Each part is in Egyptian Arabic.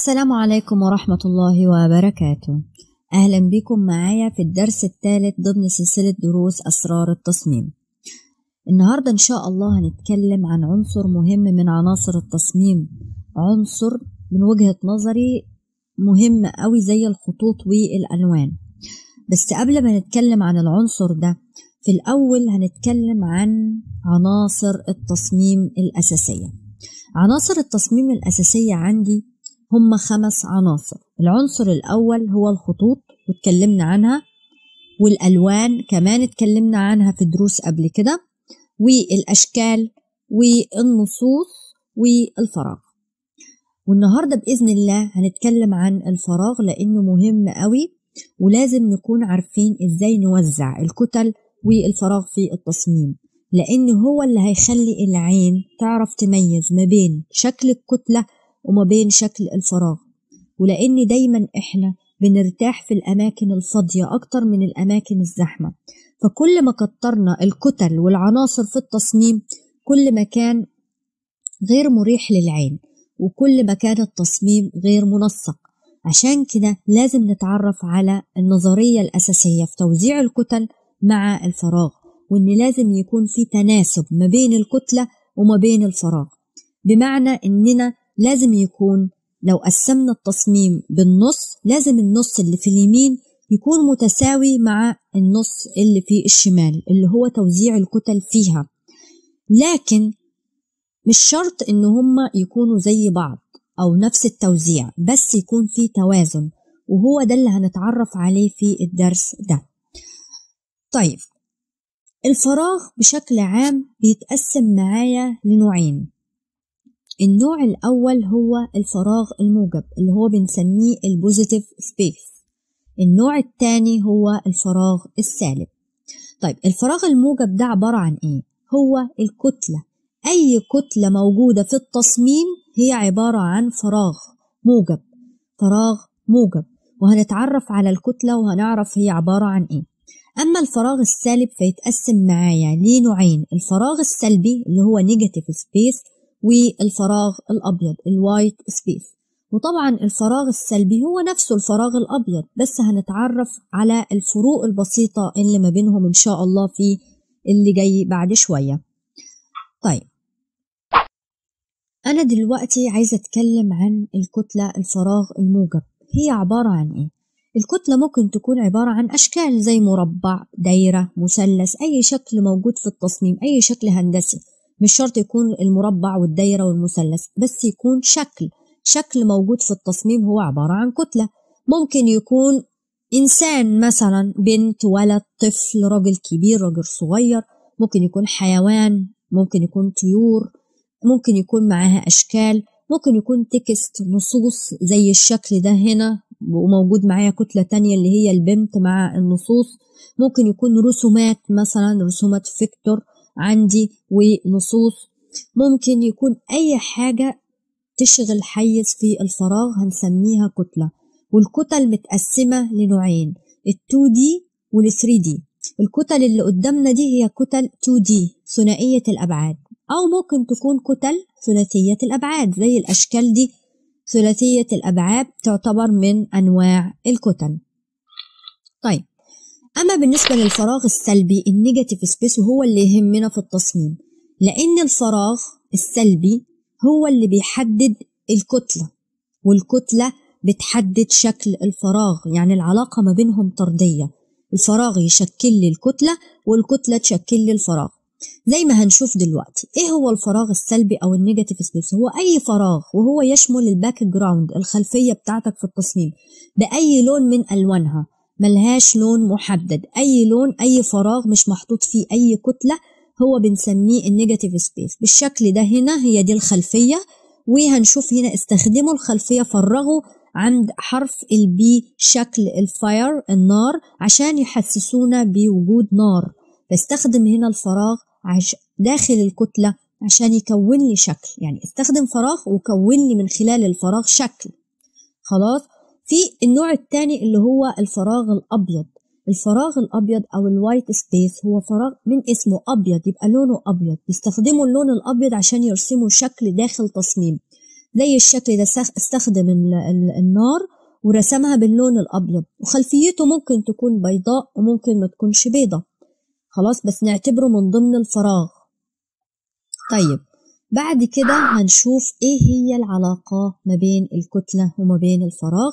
السلام عليكم ورحمة الله وبركاته أهلا بكم معايا في الدرس الثالث ضمن سلسلة دروس أسرار التصميم النهاردة إن شاء الله هنتكلم عن عنصر مهم من عناصر التصميم عنصر من وجهة نظري مهم أوي زي الخطوط والألوان بس قبل ما نتكلم عن العنصر ده في الأول هنتكلم عن عناصر التصميم الأساسية عناصر التصميم الأساسية عندي هم خمس عناصر العنصر الأول هو الخطوط واتكلمنا عنها والألوان كمان اتكلمنا عنها في دروس قبل كده والأشكال والنصوص والفراغ والنهاردة بإذن الله هنتكلم عن الفراغ لأنه مهم قوي ولازم نكون عارفين إزاي نوزع الكتل والفراغ في التصميم لأن هو اللي هيخلي العين تعرف تميز ما بين شكل الكتلة وما بين شكل الفراغ ولأن دايما إحنا بنرتاح في الأماكن الفاضية أكتر من الأماكن الزحمة فكل ما كترنا الكتل والعناصر في التصميم كل ما كان غير مريح للعين وكل ما كان التصميم غير منسق عشان كده لازم نتعرف على النظرية الأساسية في توزيع الكتل مع الفراغ وإن لازم يكون في تناسب ما بين الكتلة وما بين الفراغ بمعنى إننا لازم يكون لو قسمنا التصميم بالنص لازم النص اللي في اليمين يكون متساوي مع النص اللي في الشمال اللي هو توزيع الكتل فيها لكن مش شرط ان هما يكونوا زي بعض او نفس التوزيع بس يكون في توازن وهو ده اللي هنتعرف عليه في الدرس ده طيب الفراغ بشكل عام بيتقسم معايا لنوعين النوع الأول هو الفراغ الموجب اللي هو بنسميه البوزيتيف سبيس النوع الثاني هو الفراغ السالب طيب الفراغ الموجب ده عبارة عن إيه؟ هو الكتلة أي كتلة موجودة في التصميم هي عبارة عن فراغ موجب فراغ موجب وهنتعرف على الكتلة وهنعرف هي عبارة عن إيه أما الفراغ السالب فيتقسم معايا لنوعين الفراغ السلبي اللي هو نيجاتيف سبيس والفراغ الأبيض الوايت سبيس وطبعا الفراغ السلبي هو نفسه الفراغ الأبيض بس هنتعرف على الفروق البسيطة اللي ما بينهم إن شاء الله في اللي جاي بعد شوية طيب أنا دلوقتي عايزة أتكلم عن الكتلة الفراغ الموجب هي عبارة عن إيه؟ الكتلة ممكن تكون عبارة عن أشكال زي مربع دايرة مثلث أي شكل موجود في التصميم أي شكل هندسي مش شرط يكون المربع والدايرة والمثلث بس يكون شكل شكل موجود في التصميم هو عبارة عن كتلة ممكن يكون إنسان مثلا بنت ولد طفل راجل كبير راجل صغير ممكن يكون حيوان ممكن يكون طيور ممكن يكون معاها أشكال ممكن يكون تكست نصوص زي الشكل ده هنا وموجود معايا كتلة تانية اللي هي البنت مع النصوص ممكن يكون رسومات مثلا رسومات فيكتور عندي ونصوص ممكن يكون أي حاجة تشغل حيز في الفراغ هنسميها كتلة والكتل متقسمة لنوعين ال 2D وال 3D الكتل اللي قدامنا دي هي كتل 2D ثنائية الأبعاد أو ممكن تكون كتل ثلاثية الأبعاد زي الأشكال دي ثلاثية الأبعاد تعتبر من أنواع الكتل طيب أما بالنسبة للفراغ السلبي النيجاتيف سبيس وهو اللي يهمنا في التصميم لأن الفراغ السلبي هو اللي بيحدد الكتلة والكتلة بتحدد شكل الفراغ يعني العلاقة ما بينهم طردية الفراغ يشكل لي الكتلة والكتلة تشكل لي الفراغ زي ما هنشوف دلوقتي ايه هو الفراغ السلبي او النيجاتيف سبيس هو اي فراغ وهو يشمل الباك جراوند الخلفية بتاعتك في التصميم بأي لون من ألوانها ملهاش لون محدد أي لون أي فراغ مش محطوط فيه أي كتلة هو بنسميه النيجاتيف سبيس بالشكل ده هنا هي دي الخلفية وهنشوف هنا استخدموا الخلفية فرغوا عند حرف البي شكل الفاير النار عشان يحسسونا بوجود نار بستخدم هنا الفراغ عش داخل الكتلة عشان يكون لي شكل يعني استخدم فراغ وكون لي من خلال الفراغ شكل خلاص في النوع الثاني اللي هو الفراغ الأبيض الفراغ الأبيض أو الوايت سبيس هو فراغ من اسمه أبيض يبقى لونه أبيض بيستخدموا اللون الأبيض عشان يرسموا شكل داخل تصميم زي الشكل ده استخدم النار ورسمها باللون الأبيض وخلفيته ممكن تكون بيضاء وممكن ما تكونش بيضة خلاص بس نعتبره من ضمن الفراغ طيب بعد كده هنشوف ايه هي العلاقة ما بين الكتلة وما بين الفراغ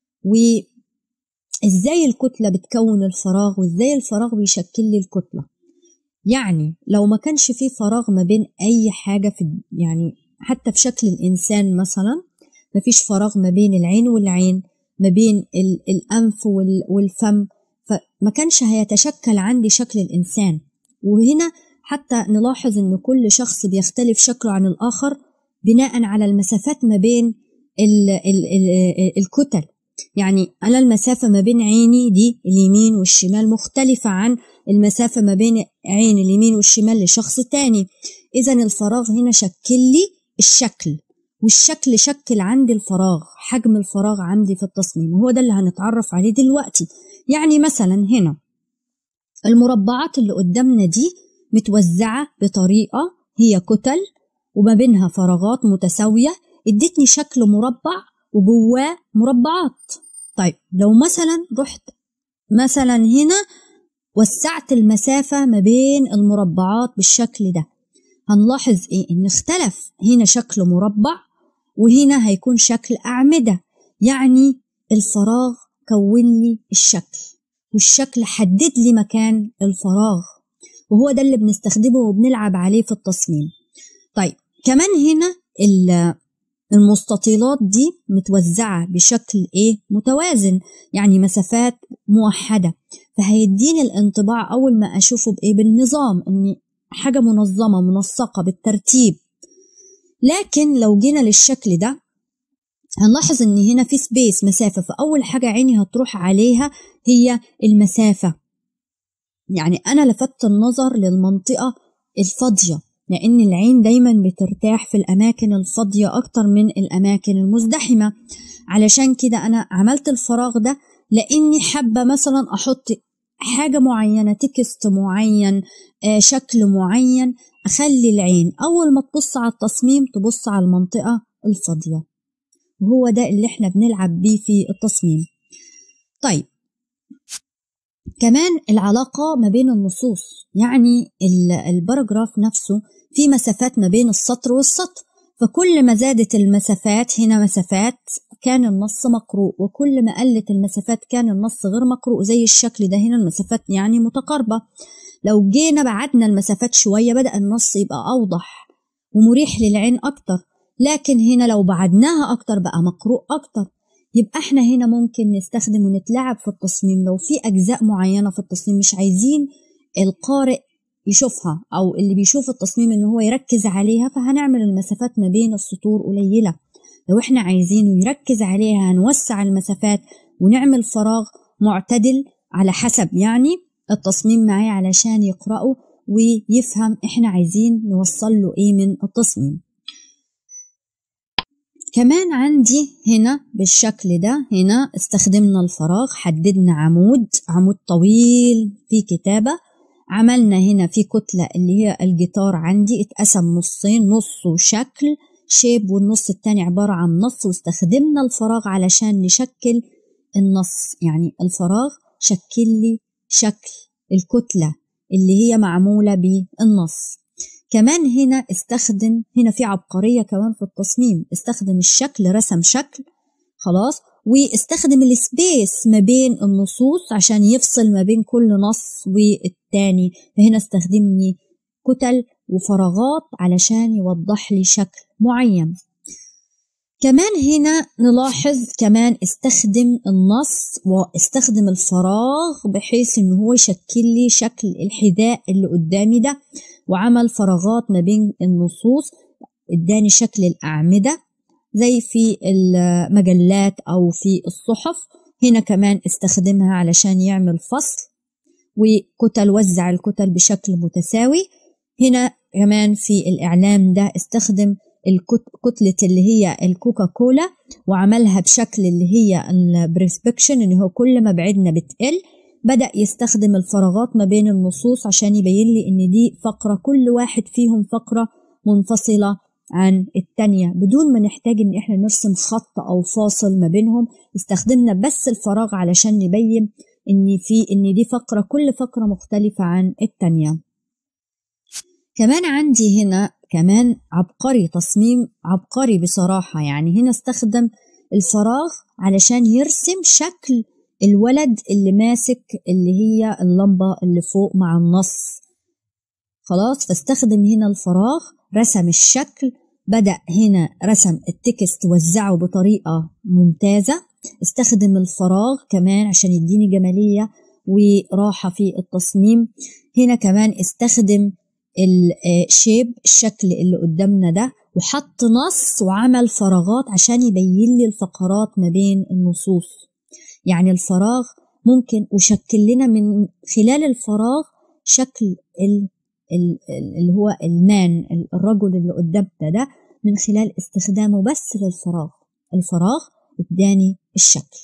وازاي الكتلة بتكون الفراغ وازاي الفراغ بيشكل لي الكتلة يعني لو ما كانش في فراغ ما بين اي حاجة في يعني حتى في شكل الانسان مثلا ما فيش فراغ ما بين العين والعين ما بين الانف والفم فما كانش هيتشكل عندي شكل الانسان وهنا حتى نلاحظ ان كل شخص بيختلف شكله عن الاخر بناء على المسافات ما بين ال ال ال الكتل يعني أنا المسافة ما بين عيني دي اليمين والشمال مختلفة عن المسافة ما بين عين اليمين والشمال لشخص تاني إذا الفراغ هنا شكل لي الشكل والشكل شكل عندي الفراغ حجم الفراغ عندي في التصميم وهو ده اللي هنتعرف عليه دلوقتي يعني مثلا هنا المربعات اللي قدامنا دي متوزعة بطريقة هي كتل وما بينها فراغات متساوية ادتني شكل مربع وجواه مربعات طيب لو مثلا رحت مثلا هنا وسعت المسافة ما بين المربعات بالشكل ده هنلاحظ ايه ان اختلف هنا شكل مربع وهنا هيكون شكل أعمدة يعني الفراغ كون لي الشكل والشكل حدد لي مكان الفراغ وهو ده اللي بنستخدمه وبنلعب عليه في التصميم طيب كمان هنا المستطيلات دي متوزعة بشكل ايه متوازن يعني مسافات موحدة فهيديني الانطباع أول ما أشوفه بإيه بالنظام إن حاجة منظمة منسقة بالترتيب لكن لو جينا للشكل ده هنلاحظ ان هنا في سبيس مسافة فأول حاجة عيني هتروح عليها هي المسافة يعني أنا لفت النظر للمنطقة الفاضية لأن العين دايما بترتاح في الأماكن الفاضية أكتر من الأماكن المزدحمة علشان كده أنا عملت الفراغ ده لأني حابة مثلا أحط حاجة معينة تكست معين آه شكل معين أخلي العين أول ما تبص على التصميم تبص على المنطقة الفاضية وهو ده اللي احنا بنلعب بيه في التصميم طيب كمان العلاقة ما بين النصوص يعني الباراجراف نفسه في مسافات ما بين السطر والسطر فكل ما زادت المسافات هنا مسافات كان النص مقروء وكل ما قلت المسافات كان النص غير مقروء زي الشكل ده هنا المسافات يعني متقاربة لو جينا بعدنا المسافات شوية بدأ النص يبقى أوضح ومريح للعين أكتر لكن هنا لو بعدناها أكتر بقى مقروء أكتر يبقى احنا هنا ممكن نستخدم ونتلعب في التصميم لو في أجزاء معينة في التصميم مش عايزين القارئ يشوفها أو اللي بيشوف التصميم إن هو يركز عليها فهنعمل المسافات ما بين السطور قليلة لو احنا عايزينه يركز عليها هنوسع المسافات ونعمل فراغ معتدل على حسب يعني التصميم معاه علشان يقرأه ويفهم احنا عايزين نوصل له ايه من التصميم كمان عندي هنا بالشكل ده هنا استخدمنا الفراغ حددنا عمود عمود طويل في كتابة عملنا هنا في كتلة اللي هي الجيتار عندي اتقسم نصين نصه شكل شيب والنص التاني عبارة عن نص واستخدمنا الفراغ علشان نشكل النص يعني الفراغ شكل لي شكل الكتلة اللي هي معمولة بالنص كمان هنا استخدم هنا في عبقرية كمان في التصميم استخدم الشكل رسم شكل خلاص واستخدم السبيس ما بين النصوص عشان يفصل ما بين كل نص والتاني فهنا استخدمني كتل وفراغات علشان يوضح لي شكل معين كمان هنا نلاحظ كمان استخدم النص واستخدم الفراغ بحيث ان هو يشكل لي شكل الحذاء اللي قدامي ده وعمل فراغات ما بين النصوص اداني شكل الاعمده زي في المجلات او في الصحف هنا كمان استخدمها علشان يعمل فصل وكتل وزع الكتل بشكل متساوي هنا كمان في الاعلام ده استخدم الكتلة اللي هي الكوكا كولا وعملها بشكل اللي هي البرسبكشن ان هو كل ما بعدنا بتقل بدأ يستخدم الفراغات ما بين النصوص عشان يبين لي ان دي فقرة كل واحد فيهم فقرة منفصلة عن التانية بدون ما نحتاج ان احنا نرسم خط او فاصل ما بينهم استخدمنا بس الفراغ علشان نبين ان في ان دي فقرة كل فقرة مختلفة عن التانية كمان عندي هنا كمان عبقري تصميم عبقري بصراحة يعني هنا استخدم الفراغ علشان يرسم شكل الولد اللي ماسك اللي هي اللمبة اللي فوق مع النص خلاص فاستخدم هنا الفراغ رسم الشكل بدأ هنا رسم التكست وزعه بطريقة ممتازة استخدم الفراغ كمان عشان يديني جمالية وراحة في التصميم هنا كمان استخدم الشيب الشكل اللي قدامنا ده وحط نص وعمل فراغات عشان يبين لي الفقرات ما بين النصوص يعني الفراغ ممكن وشكل لنا من خلال الفراغ شكل اللي هو المان الرجل اللي قدامنا ده من خلال استخدامه بس للفراغ الفراغ اداني الشكل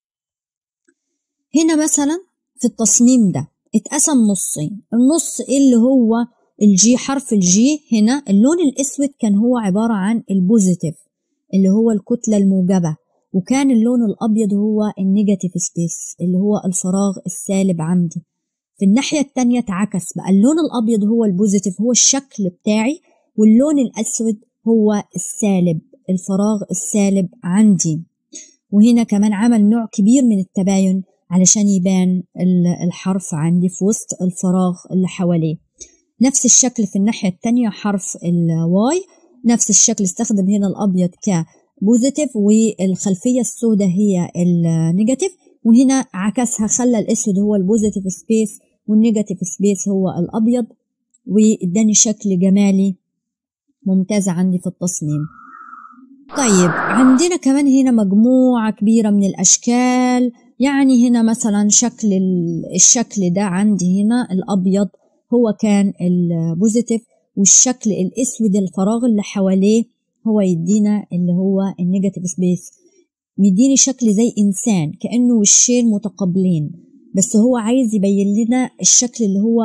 هنا مثلا في التصميم ده اتقسم نصين النص اللي هو الجي حرف الجي هنا اللون الاسود كان هو عبارة عن البوزيتيف اللي هو الكتلة الموجبة وكان اللون الابيض هو النيجاتيف سبيس اللي هو الفراغ السالب عندي في الناحية التانية اتعكس بقى اللون الابيض هو البوزيتيف هو الشكل بتاعي واللون الاسود هو السالب الفراغ السالب عندي وهنا كمان عمل نوع كبير من التباين علشان يبان الحرف عندي في وسط الفراغ اللي حواليه نفس الشكل في الناحية التانية حرف الواي نفس الشكل استخدم هنا الأبيض كبوزيتيف والخلفية السوداء هي النيجاتيف وهنا عكسها خلى الأسود هو البوزيتيف سبيس والنيجاتيف سبيس هو الأبيض واداني شكل جمالي ممتاز عندي في التصميم طيب عندنا كمان هنا مجموعة كبيرة من الأشكال يعني هنا مثلا شكل الشكل ده عندي هنا الأبيض هو كان البوزيتيف والشكل الاسود الفراغ اللي حواليه هو يدينا اللي هو النيجاتيف سبيس مديني شكل زي انسان كانه وشين متقابلين بس هو عايز يبين لنا الشكل اللي هو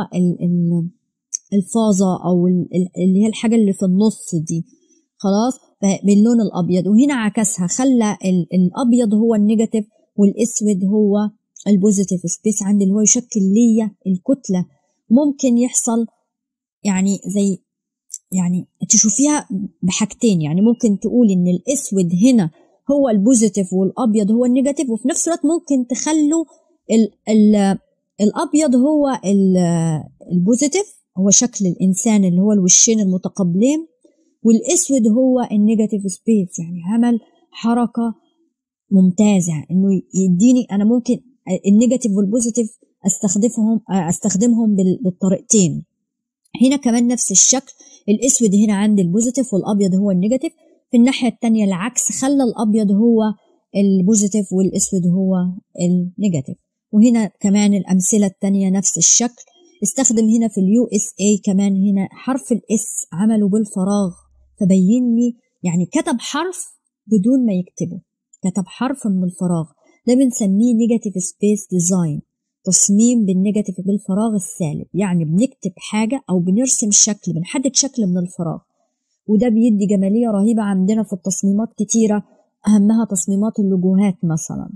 الفازة او اللي هي الحاجة اللي في النص دي خلاص باللون الابيض وهنا عكسها خلى الابيض هو النيجاتيف والاسود هو البوزيتيف سبيس عندي اللي هو يشكل ليا الكتله ممكن يحصل يعني زي يعني تشوفيها بحاجتين يعني ممكن تقول ان الاسود هنا هو البوزيتيف والابيض هو النيجاتيف وفي نفس الوقت ممكن تخلوا ال ال الابيض هو البوزيتيف هو شكل الانسان اللي هو الوشين المتقابلين والاسود هو النيجاتيف سبيس يعني عمل حركه ممتازه انه يديني انا ممكن النيجاتيف والبوزيتيف استخدمهم استخدمهم بالطريقتين هنا كمان نفس الشكل الاسود هنا عندي البوزيتيف والابيض هو النيجاتيف في الناحيه الثانيه العكس خلى الابيض هو البوزيتيف والاسود هو النيجاتيف وهنا كمان الامثله الثانيه نفس الشكل استخدم هنا في اليو اس اي كمان هنا حرف الاس عمله بالفراغ فبين لي يعني كتب حرف بدون ما يكتبه كتب حرف من الفراغ ده بنسميه نيجاتيف سبيس ديزاين تصميم بالنيجاتيف بالفراغ السالب يعني بنكتب حاجة أو بنرسم شكل بنحدد شكل من الفراغ وده بيدي جمالية رهيبة عندنا في التصميمات كتيرة أهمها تصميمات اللوجوهات مثلا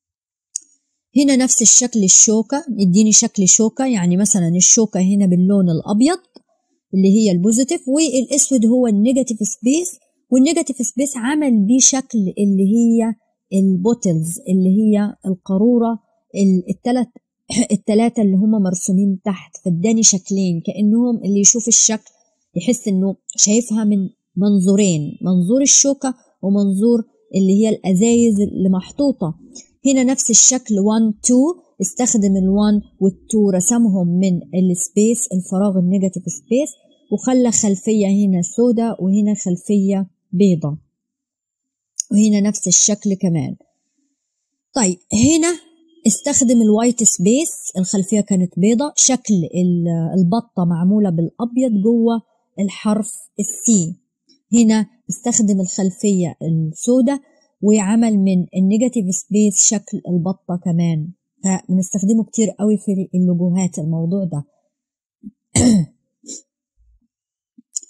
هنا نفس الشكل الشوكة يديني شكل شوكة يعني مثلا الشوكة هنا باللون الأبيض اللي هي البوزيتيف والأسود هو النيجاتيف سبيس والنيجاتيف سبيس عمل بيه شكل اللي هي البوتلز اللي هي القارورة الثلاث التلاتة اللي هم مرسومين تحت فاداني شكلين كأنهم اللي يشوف الشكل يحس انه شايفها من منظورين منظور الشوكة ومنظور اللي هي الأزايز اللي محطوطة هنا نفس الشكل 1 2 استخدم ال1 وال2 رسمهم من السبيس الفراغ النيجاتيف سبيس وخلى خلفية هنا سوداء وهنا خلفية بيضة وهنا نفس الشكل كمان طيب هنا استخدم الوايت سبيس الخلفية كانت بيضة شكل البطة معمولة بالأبيض جوه الحرف السي هنا استخدم الخلفية السوداء وعمل من النيجاتيف سبيس شكل البطة كمان فبنستخدمه كتير قوي في اللوجوهات الموضوع ده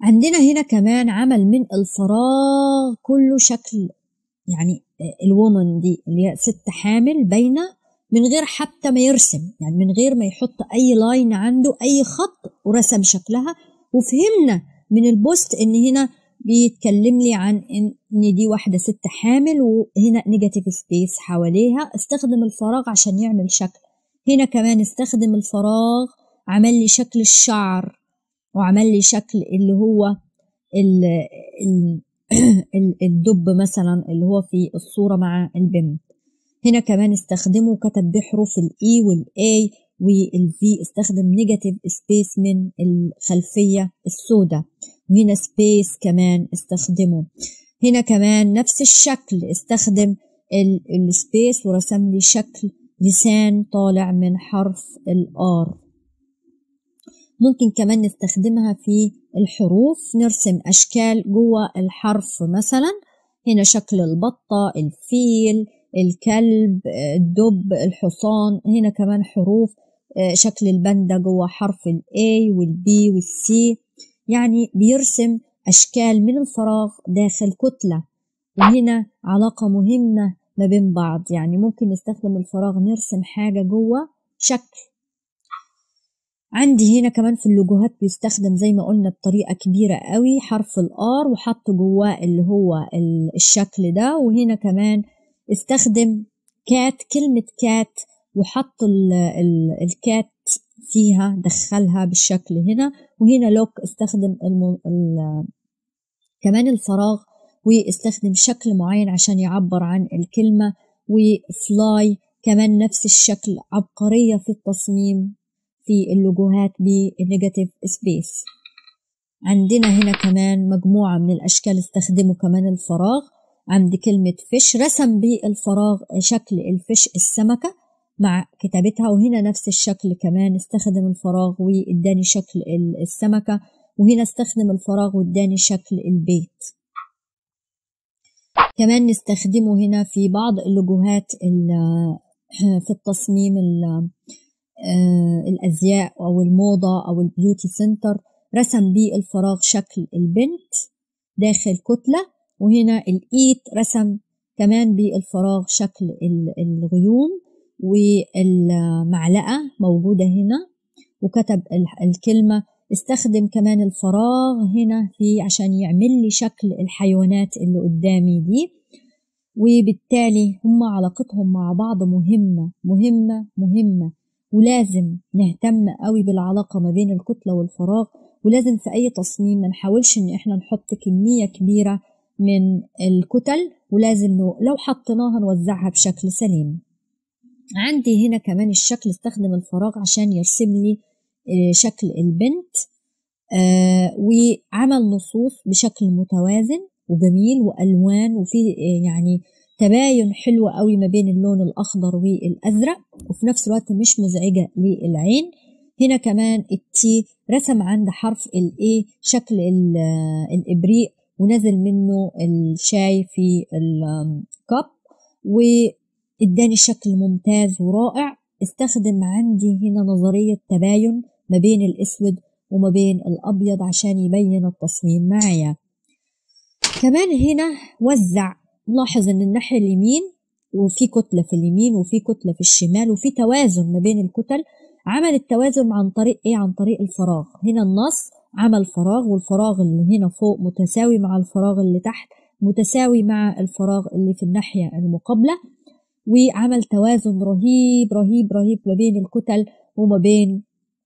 عندنا هنا كمان عمل من الفراغ كله شكل يعني الومن دي اللي هي ست حامل باينه من غير حتى ما يرسم يعني من غير ما يحط اي لاين عنده اي خط ورسم شكلها وفهمنا من البوست ان هنا بيتكلم لي عن ان دي واحده ست حامل وهنا نيجاتيف سبيس حواليها استخدم الفراغ عشان يعمل شكل هنا كمان استخدم الفراغ عمل لي شكل الشعر وعمل لي شكل اللي هو ال ال الدب مثلا اللي هو في الصورة مع البنت هنا كمان استخدمه وكتب بحروف الاي والاي والفي استخدم نيجاتيف سبيس من الخلفية السوداء وهنا سبيس كمان استخدمه هنا كمان نفس الشكل استخدم السبيس ورسم لي شكل لسان طالع من حرف الار ممكن كمان نستخدمها في الحروف نرسم أشكال جوه الحرف مثلا هنا شكل البطة الفيل الكلب الدب الحصان هنا كمان حروف شكل البندة جوه حرف ال A وال B وال C يعني بيرسم أشكال من الفراغ داخل كتلة وهنا علاقة مهمة ما بين بعض يعني ممكن نستخدم الفراغ نرسم حاجة جوه شكل عندي هنا كمان في اللوجوهات بيستخدم زي ما قلنا بطريقة كبيرة قوي حرف الآر وحط جواه اللي هو الشكل ده وهنا كمان استخدم كات كلمة كات وحط ال ال الكات فيها دخلها بالشكل هنا وهنا لوك استخدم الم... ال... كمان الفراغ واستخدم شكل معين عشان يعبر عن الكلمة وفلاي كمان نفس الشكل عبقرية في التصميم في اللوجوهات بالنيجاتيف سبيس عندنا هنا كمان مجموعة من الأشكال استخدموا كمان الفراغ عند كلمة فيش رسم بالفراغ شكل الفيش السمكة مع كتابتها وهنا نفس الشكل كمان استخدم الفراغ واداني شكل السمكة وهنا استخدم الفراغ واداني شكل البيت كمان نستخدمه هنا في بعض اللوجوهات في التصميم الأزياء أو الموضة أو البيوتي سنتر رسم بيه الفراغ شكل البنت داخل كتلة وهنا الإيد رسم كمان بالفراغ شكل الغيوم والمعلقة موجودة هنا وكتب الكلمة استخدم كمان الفراغ هنا في عشان يعمل لي شكل الحيوانات اللي قدامي دي وبالتالي هم علاقتهم مع بعض مهمة مهمة مهمة ولازم نهتم قوي بالعلاقة ما بين الكتلة والفراغ ولازم في أي تصميم ما نحاولش إن إحنا نحط كمية كبيرة من الكتل ولازم لو حطيناها نوزعها بشكل سليم عندي هنا كمان الشكل استخدم الفراغ عشان يرسم لي شكل البنت آه وعمل نصوص بشكل متوازن وجميل والوان وفي يعني تباين حلو قوي ما بين اللون الاخضر والازرق وفي نفس الوقت مش مزعجه للعين هنا كمان التي رسم عند حرف الاي شكل الابريق ونزل منه الشاي في الكب واداني شكل ممتاز ورائع استخدم عندي هنا نظرية تباين ما بين الاسود وما بين الابيض عشان يبين التصميم معايا كمان هنا وزع لاحظ ان الناحية اليمين وفي كتلة في اليمين وفي كتلة في الشمال وفي توازن ما بين الكتل عمل التوازن عن طريق ايه عن طريق الفراغ هنا النص عمل فراغ والفراغ اللي هنا فوق متساوي مع الفراغ اللي تحت متساوي مع الفراغ اللي في الناحية المقابلة وعمل توازن رهيب رهيب رهيب ما بين الكتل وما بين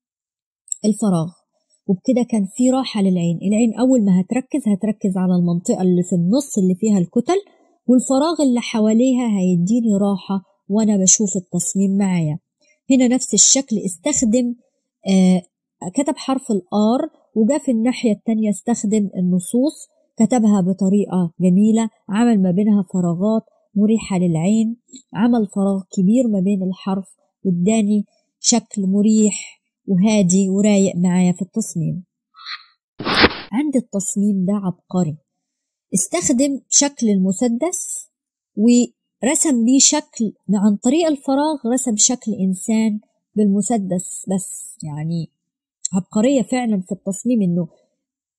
الفراغ وبكده كان في راحة للعين العين أول ما هتركز هتركز على المنطقة اللي في النص اللي فيها الكتل والفراغ اللي حواليها هيديني راحة وأنا بشوف التصميم معايا هنا نفس الشكل استخدم آه كتب حرف الآر وجا في الناحية التانية استخدم النصوص كتبها بطريقة جميلة عمل ما بينها فراغات مريحة للعين عمل فراغ كبير ما بين الحرف واداني شكل مريح وهادي ورايق معايا في التصميم عند التصميم ده عبقري استخدم شكل المسدس ورسم بيه شكل عن طريق الفراغ رسم شكل إنسان بالمسدس بس يعني عبقرية فعلا في التصميم إنه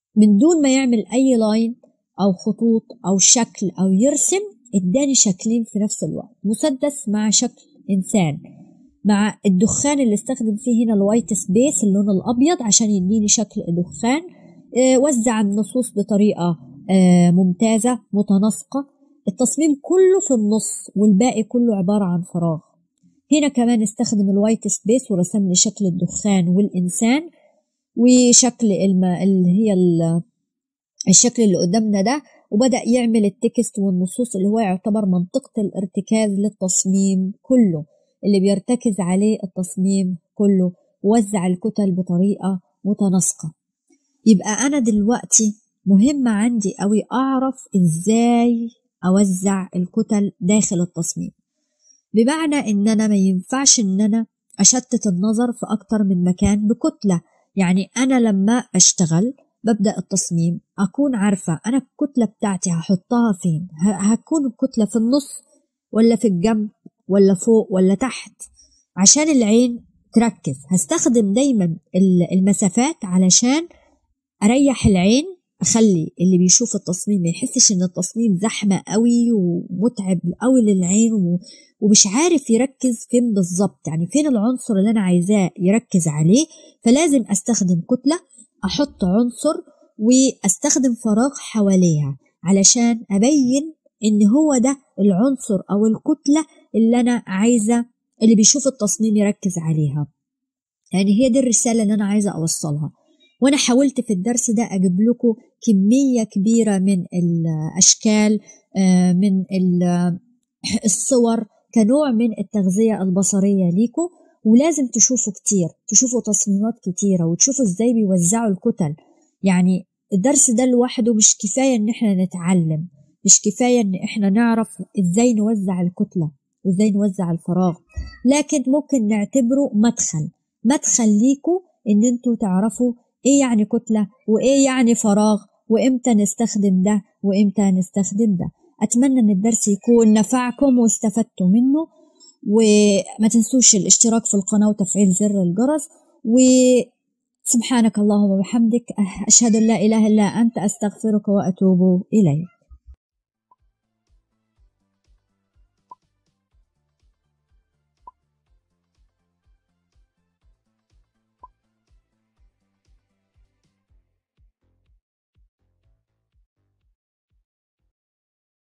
من دون ما يعمل أي لاين أو خطوط أو شكل أو يرسم اداني شكلين في نفس الوقت مسدس مع شكل إنسان مع الدخان اللي استخدم فيه هنا الوايت سبيس اللون الأبيض عشان يديني شكل دخان آه، وزع النصوص بطريقة آه، ممتازة متناسقة التصميم كله في النص والباقي كله عبارة عن فراغ هنا كمان استخدم الوايت سبيس ورسم لي شكل الدخان والإنسان وشكل الم... اللي هي ال... الشكل اللي قدامنا ده وبدأ يعمل التكست والنصوص اللي هو يعتبر منطقة الارتكاز للتصميم كله اللي بيرتكز عليه التصميم كله وزع الكتل بطريقة متناسقة يبقى أنا دلوقتي مهم عندي قوي أعرف إزاي أوزع الكتل داخل التصميم بمعنى إن أنا ما ينفعش إن أنا أشتت النظر في أكتر من مكان بكتلة يعني أنا لما أشتغل ببدأ التصميم أكون عارفة أنا الكتلة بتاعتي هحطها فين هتكون الكتلة في النص ولا في الجنب ولا فوق ولا تحت عشان العين تركز هستخدم دايما المسافات علشان أريح العين أخلي اللي بيشوف التصميم ما يحسش إن التصميم زحمة قوي ومتعب قوي للعين ومش عارف يركز فين بالظبط يعني فين العنصر اللي أنا عايزاه يركز عليه فلازم أستخدم كتلة أحط عنصر وأستخدم فراغ حواليها علشان أبين إن هو ده العنصر أو الكتلة اللي أنا عايزة اللي بيشوف التصميم يركز عليها يعني هي دي الرسالة اللي أنا عايزة أوصلها وأنا حاولت في الدرس ده أجيب لكم كمية كبيرة من الأشكال آه، من الصور كنوع من التغذية البصرية ليكم ولازم تشوفوا كتير تشوفوا تصميمات كتيرة وتشوفوا ازاي بيوزعوا الكتل يعني الدرس ده لوحده مش كفاية ان احنا نتعلم مش كفاية ان احنا نعرف ازاي نوزع الكتلة وازاي نوزع الفراغ لكن ممكن نعتبره مدخل مدخل ليكوا ان انتوا تعرفوا ايه يعني كتلة وايه يعني فراغ وامتى نستخدم ده وامتى نستخدم ده اتمنى ان الدرس يكون نفعكم واستفدتوا منه وما تنسوش الاشتراك في القناة وتفعيل زر الجرس وسبحانك اللهم وبحمدك أشهد أن لا إله إلا أنت أستغفرك وأتوب إليك